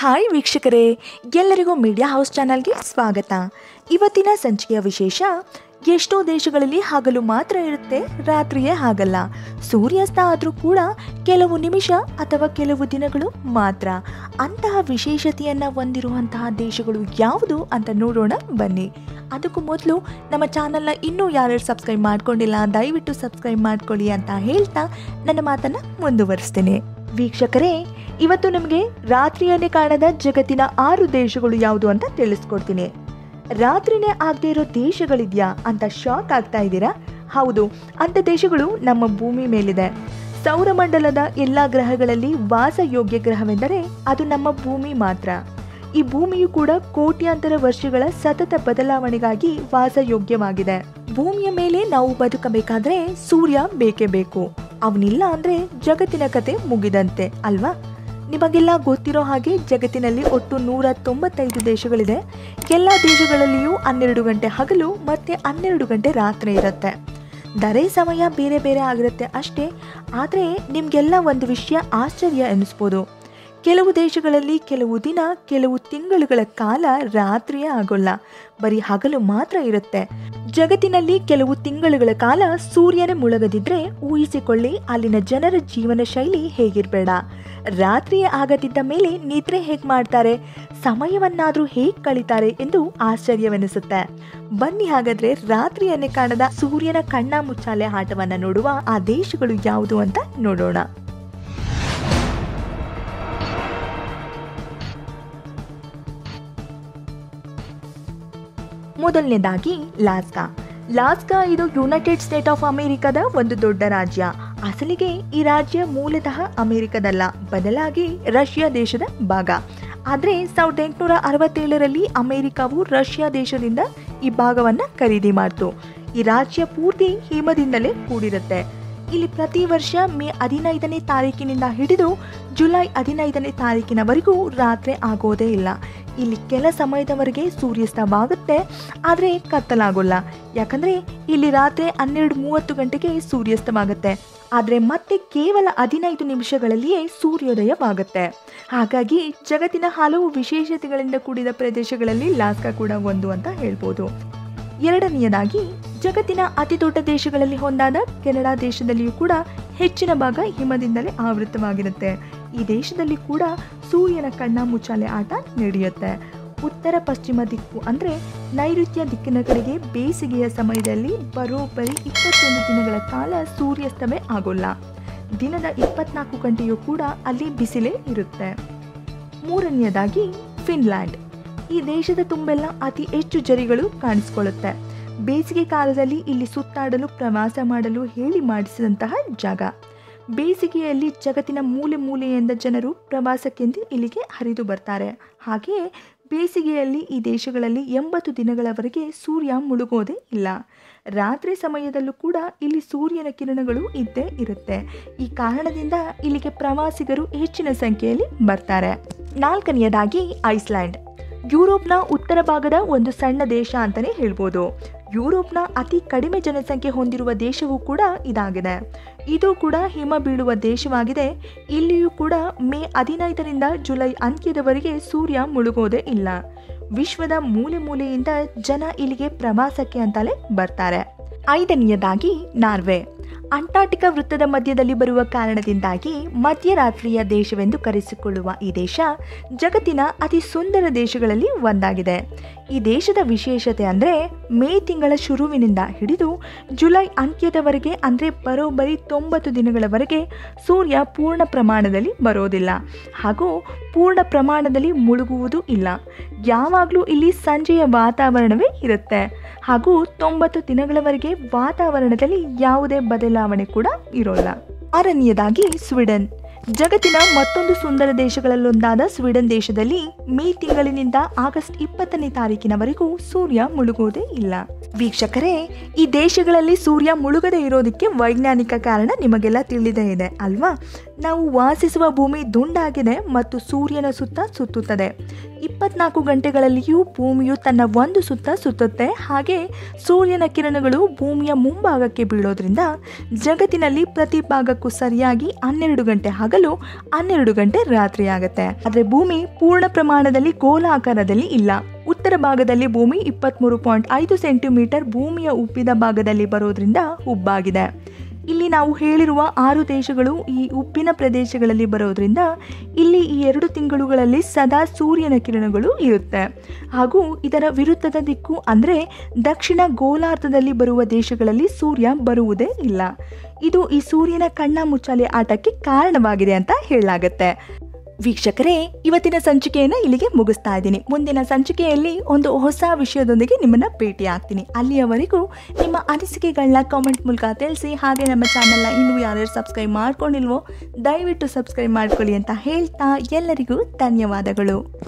hi ವೀಕ್ಷಕರೇ ಎಲ್ಲರಿಗೂ media house ಚಾನಲ್ಗೆ ಸ್ವಾಗತ ಇವತ್ತಿನ ಸಂಚಿಕೆಯ ವಿಶೇಷ ಎಷ್ಟೋ ದೇಶಗಳಲ್ಲಿ ಹಗಲು ಮಾತ್ರ ಇರುತ್ತೆ ರಾತ್ರಿಯೇ ಹಾಗಲ್ಲ ಸೂರ್ಯಾಸ್ತ ಆದರೂ ಕೂಡ ಕೆಲವು ನಿಮಿಷ ಅಥವಾ ಕೆಲವು ದಿನಗಳು ಮಾತ್ರ ಅಂತಹ ವಿಶೇಷತೆಯನ್ನು ಹೊಂದಿರುವಂತಹ ದೇಶಗಳು ಯಾವುದು ಅಂತ ನೋಡೋಣ ಬನ್ನಿ ಅದಕ್ಕೂ ಮೊದಲು ನಮ್ಮ ಚಾನಲ್ನ ಇನ್ನೂ ಯಾರ್ಯಾರು ಸಬ್ಸ್ಕ್ರೈಬ್ ಮಾಡ್ಕೊಂಡಿಲ್ಲ ದಯವಿಟ್ಟು ಸಬ್ಸ್ಕ್ರೈಬ್ ಮಾಡ್ಕೊಳ್ಳಿ ಅಂತ ಹೇಳ್ತಾ ನನ್ನ ಮಾತನ್ನು ಮುಂದುವರಿಸ್ತೇನೆ ವೀಕ್ಷಕರೇ ಇವತ್ತು ನಮಗೆ ರಾತ್ರಿಯನ್ನೇ ಕಾಣದ ಜಗತ್ತಿನ ಆರು ದೇಶಗಳು ಯಾವುದು ಅಂತ ತಿಳಿಸ್ಕೊಡ್ತೀನಿ ರಾತ್ರಿನೇ ಆಗದೆ ಇರೋ ದೇಶಗಳಿದ್ಯಾ ಅಂತ ಶಾಕ್ ಆಗ್ತಾ ಇದ್ದೀರಾ ಹೌದು ಅಂಥ ದೇಶಗಳು ನಮ್ಮ ಭೂಮಿ ಮೇಲಿದೆ ಸೌರಮಂಡಲದ ಎಲ್ಲ ಗ್ರಹಗಳಲ್ಲಿ ವಾಸಯೋಗ್ಯ ಗ್ರಹವೆಂದರೆ ಅದು ನಮ್ಮ ಭೂಮಿ ಮಾತ್ರ ಈ ಭೂಮಿಯು ಕೂಡ ಕೋಟ್ಯಾಂತರ ವರ್ಷಗಳ ಸತತ ಬದಲಾವಣೆಗಾಗಿ ವಾಸಯೋಗ್ಯವಾಗಿದೆ ಭೂಮಿಯ ಮೇಲೆ ನಾವು ಬದುಕಬೇಕಾದ್ರೆ ಸೂರ್ಯ ಬೇಕೇ ಬೇಕು ಅವನಿಲ್ಲ ಅಂದ್ರೆ ಜಗತ್ತಿನ ಕತೆ ಮುಗಿದಂತೆ ಅಲ್ವಾ ನಿಮಗೆಲ್ಲ ಗೊತ್ತಿರೋ ಹಾಗೆ ಜಗತ್ತಿನಲ್ಲಿ ಒಟ್ಟು ನೂರ ತೊಂಬತ್ತೈದು ದೇಶಗಳಿದೆ ಎಲ್ಲ ದೇಶಗಳಲ್ಲಿಯೂ ಹನ್ನೆರಡು ಗಂಟೆ ಹಗಲು ಮತ್ತೆ ಹನ್ನೆರಡು ಗಂಟೆ ರಾತ್ರಿ ಇರುತ್ತೆ ದರೆ ಸಮಯ ಬೇರೆ ಬೇರೆ ಆಗಿರುತ್ತೆ ಅಷ್ಟೇ ಆದರೆ ನಿಮಗೆಲ್ಲ ಒಂದು ವಿಷಯ ಆಶ್ಚರ್ಯ ಎನಿಸ್ಬೋದು ಕೆಲವು ದೇಶಗಳಲ್ಲಿ ಕೆಲವು ದಿನ ಕೆಲವು ತಿಂಗಳುಗಳ ಕಾಲ ರಾತ್ರಿಯೇ ಆಗೋಲ್ಲ ಬರೀ ಹಗಲು ಮಾತ್ರ ಇರುತ್ತೆ ಜಗತ್ತಿನಲ್ಲಿ ಕೆಲವು ತಿಂಗಳುಗಳ ಕಾಲ ಸೂರ್ಯನೇ ಮುಳುಗದಿದ್ರೆ ಊಹಿಸಿಕೊಳ್ಳಿ ಅಲ್ಲಿನ ಜನರ ಜೀವನ ಶೈಲಿ ಹೇಗಿರ್ಬೇಡ ರಾತ್ರಿಯೇ ಆಗದಿದ್ದ ಮೇಲೆ ನಿದ್ರೆ ಹೇಗೆ ಮಾಡ್ತಾರೆ ಸಮಯವನ್ನಾದರೂ ಹೇಗೆ ಕಳೀತಾರೆ ಎಂದು ಆಶ್ಚರ್ಯವೆನಿಸುತ್ತೆ ಬನ್ನಿ ಹಾಗಾದ್ರೆ ರಾತ್ರಿಯನ್ನೇ ಕಾಣದ ಸೂರ್ಯನ ಕಣ್ಣ ಮುಚ್ಚಾಲೆ ಆಟವನ್ನ ನೋಡುವ ಆ ದೇಶಗಳು ಯಾವುದು ಅಂತ ನೋಡೋಣ ಮೊದಲನೇದಾಗಿ ಲಾಸ್ಕಾ ಲಾಸ್ಕಾ ಇದು ಯುನೈಟೆಡ್ ಸ್ಟೇಟ್ ಆಫ್ ಅಮೆರಿಕದ ಒಂದು ದೊಡ್ಡ ರಾಜ್ಯ ಅಸಲಿಗೆ ಈ ರಾಜ್ಯ ಮೂಲತಃ ಅಮೆರಿಕದಲ್ಲ ಬದಲಾಗಿ ರಷ್ಯಾ ದೇಶದ ಭಾಗ ಆದರೆ ಸಾವಿರದ ಎಂಟುನೂರ ಅರವತ್ತೇಳರಲ್ಲಿ ಅಮೆರಿಕವು ರಷ್ಯಾ ದೇಶದಿಂದ ಈ ಭಾಗವನ್ನು ಖರೀದಿ ಮಾಡ್ತು ಈ ರಾಜ್ಯ ಪೂರ್ತಿ ಹಿಮದಿಂದಲೇ ಕೂಡಿರುತ್ತೆ ಇಲ್ಲಿ ಪ್ರತಿ ವರ್ಷ ಮೇ ಹದಿನೈದನೇ ತಾರೀಕಿನಿಂದ ಹಿಡಿದು ಜುಲೈ ಹದಿನೈದನೇ ತಾರೀಕಿನವರೆಗೂ ರಾತ್ರಿ ಆಗೋದೇ ಇಲ್ಲ ಇಲ್ಲಿ ಕೆಲ ಸಮಯದವರೆಗೆ ಸೂರ್ಯಾಸ್ತವಾಗುತ್ತೆ ಆದರೆ ಕತ್ತಲಾಗೋಲ್ಲ ಯಾಕಂದರೆ ಇಲ್ಲಿ ರಾತ್ರಿ ಹನ್ನೆರಡು ಮೂವತ್ತು ಗಂಟೆಗೆ ಸೂರ್ಯಾಸ್ತವಾಗುತ್ತೆ ಆದರೆ ಮತ್ತೆ ಕೇವಲ ಹದಿನೈದು ನಿಮಿಷಗಳಲ್ಲಿಯೇ ಸೂರ್ಯೋದಯವಾಗುತ್ತೆ ಹಾಗಾಗಿ ಜಗತ್ತಿನ ಹಲವು ವಿಶೇಷತೆಗಳಿಂದ ಕೂಡಿದ ಪ್ರದೇಶಗಳಲ್ಲಿ ಲಾಸ್ಕಾ ಕೂಡ ಒಂದು ಅಂತ ಹೇಳ್ಬೋದು ಎರಡನೆಯದಾಗಿ ಜಗತ್ತಿನ ಅತಿ ದೊಡ್ಡ ದೇಶಗಳಲ್ಲಿ ಒಂದಾದ ಕೆನಡಾ ದೇಶದಲ್ಲಿಯೂ ಕೂಡ ಹೆಚ್ಚಿನ ಭಾಗ ಹಿಮದಿಂದಲೇ ಆವೃತವಾಗಿರುತ್ತೆ ಈ ದೇಶದಲ್ಲಿ ಕೂಡ ಸೂರ್ಯನ ಕಣ್ಣ ಮುಚ್ಚಾಲೆ ಆಟ ನಡೆಯುತ್ತೆ ಉತ್ತರ ಪಶ್ಚಿಮ ದಿಕ್ಕು ಅಂದರೆ ನೈಋತ್ಯ ದಿಕ್ಕಿನ ಕಡೆಗೆ ಬೇಸಿಗೆಯ ಸಮಯದಲ್ಲಿ ಬರೋಬ್ಬರಿ ಇಪ್ಪತ್ತೊಂದು ದಿನಗಳ ಕಾಲ ಸೂರ್ಯಾಸ್ತಮಯ ಆಗೋಲ್ಲ ದಿನದ ಇಪ್ಪತ್ನಾಲ್ಕು ಗಂಟೆಯೂ ಕೂಡ ಅಲ್ಲಿ ಬಿಸಿಲೇ ಇರುತ್ತೆ ಮೂರನೆಯದಾಗಿ ಫಿನ್ಲ್ಯಾಂಡ್ ಈ ದೇಶದ ತುಂಬೆಲ್ಲ ಅತಿ ಹೆಚ್ಚು ಜರಿಗಳು ಕಾಣಿಸ್ಕೊಳ್ಳುತ್ತೆ ಬೇಸಿಗೆ ಕಾಲದಲ್ಲಿ ಇಲ್ಲಿ ಸುತ್ತಾಡಲು ಪ್ರವಾಸ ಮಾಡಲು ಹೇಳಿ ಮಾಡಿಸಿದಂತಹ ಜಾಗ ಬೇಸಿಗೆಯಲ್ಲಿ ಜಗತ್ತಿನ ಮೂಲೆ ಮೂಲೆಯಿಂದ ಜನರು ಪ್ರವಾಸಕ್ಕೆಂದು ಇಲ್ಲಿಗೆ ಹರಿದು ಬರ್ತಾರೆ ಹಾಗೆಯೇ ಬೇಸಿಗೆಯಲ್ಲಿ ಈ ದೇಶಗಳಲ್ಲಿ ಎಂಬತ್ತು ದಿನಗಳವರೆಗೆ ಸೂರ್ಯ ಮುಳುಗೋದೇ ಇಲ್ಲ ರಾತ್ರಿ ಸಮಯದಲ್ಲೂ ಕೂಡ ಇಲ್ಲಿ ಸೂರ್ಯನ ಕಿರಣಗಳು ಇದ್ದೇ ಇರುತ್ತೆ ಈ ಕಾರಣದಿಂದ ಇಲ್ಲಿಗೆ ಪ್ರವಾಸಿಗರು ಹೆಚ್ಚಿನ ಸಂಖ್ಯೆಯಲ್ಲಿ ಬರ್ತಾರೆ ನಾಲ್ಕನೆಯದಾಗಿ ಐಸ್ಲ್ಯಾಂಡ್ ಯುರೋಪ್ನ ಉತ್ತರ ಭಾಗದ ಒಂದು ಸಣ್ಣ ದೇಶ ಅಂತಲೇ ಹೇಳ್ಬೋದು ಯುರೋಪ್ನ ಅತಿ ಕಡಿಮೆ ಜನಸಂಖ್ಯೆ ಹೊಂದಿರುವ ದೇಶವೂ ಕೂಡ ಇದಾಗಿದೆ ಇದು ಕೂಡ ಹಿಮ ಬೀಳುವ ದೇಶವಾಗಿದೆ ಇಲ್ಲಿಯೂ ಕೂಡ ಮೇ ಹದಿನೈದರಿಂದ ಜುಲೈ ಅಂತ್ಯದವರೆಗೆ ಸೂರ್ಯ ಮುಳುಗೋದೇ ಇಲ್ಲ ವಿಶ್ವದ ಮೂಲೆ ಮೂಲೆಯಿಂದ ಜನ ಇಲ್ಲಿಗೆ ಪ್ರವಾಸಕ್ಕೆ ಅಂತಲೇ ಬರ್ತಾರೆ ಐದನೆಯದಾಗಿ ನಾರ್ವೆ ಅಂಟಾರ್ಟಿಕಾ ವೃತ್ತದ ಮಧ್ಯದಲ್ಲಿ ಬರುವ ಕಾರಣದಿಂದಾಗಿ ಮಧ್ಯರಾತ್ರಿಯ ದೇಶವೆಂದು ಕರೆಸಿಕೊಳ್ಳುವ ಈ ದೇಶ ಜಗತ್ತಿನ ಅತಿ ಸುಂದರ ದೇಶಗಳಲ್ಲಿ ಒಂದಾಗಿದೆ ಈ ದೇಶದ ವಿಶೇಷತೆ ಅಂದರೆ ಮೇ ತಿಂಗಳ ಶುರುವಿನಿಂದ ಹಿಡಿದು ಜುಲೈ ಅಂತ್ಯದವರೆಗೆ ಅಂದರೆ ಬರೋಬ್ಬರಿ ತೊಂಬತ್ತು ದಿನಗಳವರೆಗೆ ಸೂರ್ಯ ಪೂರ್ಣ ಪ್ರಮಾಣದಲ್ಲಿ ಬರೋದಿಲ್ಲ ಹಾಗೂ ಪೂರ್ಣ ಪ್ರಮಾಣದಲ್ಲಿ ಮುಳುಗುವುದೂ ಇಲ್ಲ ಯಾವಾಗಲೂ ಇಲ್ಲಿ ಸಂಜೆಯ ವಾತಾವರಣವೇ ಇರುತ್ತೆ ಹಾಗೂ ತೊಂಬತ್ತು ದಿನಗಳವರೆಗೆ ವಾತಾವರಣದಲ್ಲಿ ಯಾವುದೇ ಬದಲಾವಣೆ ಕೂಡ ಇರೋಲ್ಲ ಆರನೆಯದಾಗಿ ಸ್ವೀಡನ್ ಜಗತ್ತಿನ ಮತ್ತೊಂದು ಸುಂದರ ದೇಶಗಳಲ್ಲೊಂದಾದ ಸ್ವೀಡನ್ ದೇಶದಲ್ಲಿ ಮೇ ತಿಂಗಳಿನಿಂದ ಆಗಸ್ಟ್ ಇಪ್ಪತ್ತನೇ ತಾರೀಕಿನವರೆಗೂ ಸೂರ್ಯ ಮುಳುಗೋದೇ ಇಲ್ಲ ವೀಕ್ಷಕರೇ ಈ ದೇಶಗಳಲ್ಲಿ ಸೂರ್ಯ ಮುಳುಗದೆ ಇರೋದಕ್ಕೆ ವೈಜ್ಞಾನಿಕ ಕಾರಣ ನಿಮಗೆಲ್ಲ ತಿಳಿದೇ ಇದೆ ಅಲ್ವಾ ನಾವು ವಾಸಿಸುವ ಭೂಮಿ ದುಂಡಾಗಿದೆ ಮತ್ತು ಸೂರ್ಯನ ಸುತ್ತ ಸುತ್ತುತ್ತದೆ ಇಪ್ಪತ್ನಾಲ್ಕು ಗಂಟೆಗಳಲ್ಲಿಯೂ ಭೂಮಿಯು ತನ್ನ ಒಂದು ಸುತ್ತ ಸುತ್ತುತ್ತೆ ಹಾಗೆ ಸೂರ್ಯನ ಕಿರಣಗಳು ಭೂಮಿಯ ಮುಂಭಾಗಕ್ಕೆ ಬೀಳೋದ್ರಿಂದ ಜಗತ್ತಿನಲ್ಲಿ ಪ್ರತಿ ಭಾಗಕ್ಕೂ ಸರಿಯಾಗಿ ಹನ್ನೆರಡು ಗಂಟೆ ಹಗಲು ಹನ್ನೆರಡು ಗಂಟೆ ರಾತ್ರಿ ಆಗುತ್ತೆ ಆದರೆ ಭೂಮಿ ಪೂರ್ಣ ಪ್ರಮಾಣದಲ್ಲಿ ಗೋಲಾಕಾರದಲ್ಲಿ ಇಲ್ಲ ಉತ್ತರ ಭಾಗದಲ್ಲಿ ಭೂಮಿ ಇಪ್ಪತ್ತ್ಮೂರು ಪಾಯಿಂಟ್ ಐದು ಸೆಂಟಿಮೀಟರ್ ಭೂಮಿಯ ಉಬ್ಬಿದ ಭಾಗದಲ್ಲಿ ಬರೋದ್ರಿಂದ ಉಬ್ಬಾಗಿದೆ ಇಲ್ಲಿ ನಾವು ಹೇಳಿರುವ ಆರು ದೇಶಗಳು ಈ ಉಪ್ಪಿನ ಪ್ರದೇಶಗಳಲ್ಲಿ ಬರೋದ್ರಿಂದ ಇಲ್ಲಿ ಈ ಎರಡು ತಿಂಗಳುಗಳಲ್ಲಿ ಸದಾ ಸೂರ್ಯನ ಕಿರಣಗಳು ಇರುತ್ತೆ ಹಾಗೂ ಇದರ ವಿರುದ್ಧದ ದಿಕ್ಕು ಅಂದರೆ ದಕ್ಷಿಣ ಗೋಲಾರ್ಧದಲ್ಲಿ ಬರುವ ದೇಶಗಳಲ್ಲಿ ಸೂರ್ಯ ಬರುವುದೇ ಇಲ್ಲ ಇದು ಈ ಸೂರ್ಯನ ಕಣ್ಣ ಮುಚ್ಚಾಲೆ ಆಟಕ್ಕೆ ಕಾರಣವಾಗಿದೆ ಅಂತ ಹೇಳಲಾಗತ್ತೆ ವೀಕ್ಷಕರೇ ಇವತ್ತಿನ ಸಂಚಿಕೆಯನ್ನು ಇಲ್ಲಿಗೆ ಮುಗಿಸ್ತಾ ಇದ್ದೀನಿ ಮುಂದಿನ ಸಂಚಿಕೆಯಲ್ಲಿ ಒಂದು ಹೊಸ ವಿಷಯದೊಂದಿಗೆ ನಿಮ್ಮನ್ನ ಭೇಟಿ ಆಗ್ತೀನಿ ಅಲ್ಲಿಯವರೆಗೂ ನಿಮ್ಮ ಅನಿಸಿಕೆಗಳನ್ನ ಕಾಮೆಂಟ್ ಮೂಲಕ ತಿಳಿಸಿ ಹಾಗೆ ನಮ್ಮ ಚಾನಲ್ನ ಇನ್ನೂ ಯಾರ್ಯಾರು ಸಬ್ಸ್ಕ್ರೈಬ್ ಮಾಡ್ಕೊಂಡಿಲ್ವೋ ದಯವಿಟ್ಟು ಸಬ್ಸ್ಕ್ರೈಬ್ ಮಾಡ್ಕೊಳ್ಳಿ ಅಂತ ಹೇಳ್ತಾ ಎಲ್ಲರಿಗೂ ಧನ್ಯವಾದಗಳು